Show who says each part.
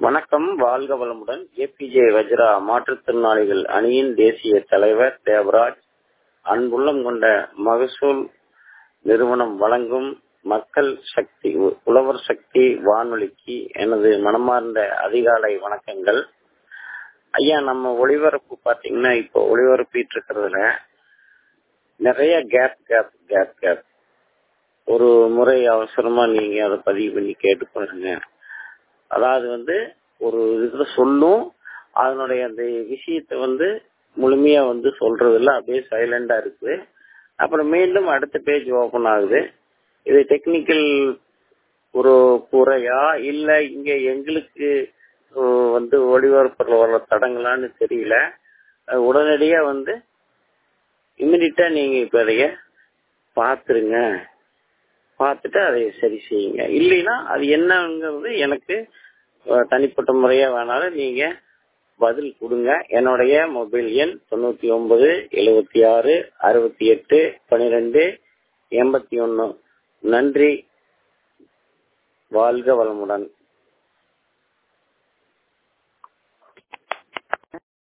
Speaker 1: வணக்கம் வாழ்க வளமுடன் ஏபிஜே வஜ்ரா மாற்றுத்திறனாளிகள் அணியின் தேசிய தலைவர் தேவராஜ் அன்புள்ளம் கொண்ட மகசூல் நிறுவனம் வழங்கும் மக்கள் சக்தி உழவர் சக்தி வானொலிக்கு எனது மனமார்ந்த அதிகாலை வணக்கங்கள் ஐயா நம்ம ஒளிபரப்பு பாத்தீங்கன்னா இப்போ ஒளிபரப்பிட்டு இருக்கிறதுல நிறைய கேப் கேப் கேப் கேப் ஒரு முறை அவசரமா நீங்க அதை பதிவு பண்ணி கேட்டு பாருங்க அதாவது வந்து ஒரு இதுல சொல்லும் அதனுடைய அந்த விஷயத்தை வந்து முழுமையா வந்து சொல்றது இல்ல அப்படியே சைலண்டா இருக்குது அப்புறம் மீண்டும் அடுத்த பேஜ் ஓபன் ஆகுது இது டெக்னிக்கல் ஒரு குறையா இல்ல இங்க எங்களுக்கு வந்து ஒளிபரப்புல வர தடங்களான்னு தெரியல உடனடியா வந்து இமிடியட்டா நீங்க இப்ப அதைய பாத்துருங்க பார்த்துட்டு அதை சரி செய்யுங்க இல்லைன்னா அது என்னங்கிறது எனக்கு தனிப்பட்ட முறையா வேணாலும் நீங்க பதில் கொடுங்க என்னுடைய மொபைல் எண் தொண்ணூத்தி ஒன்பது எழுபத்தி ஆறு அறுபத்தி எட்டு பனிரெண்டு எண்பத்தி ஒன்னு நன்றி வாழ்க வளமுடன்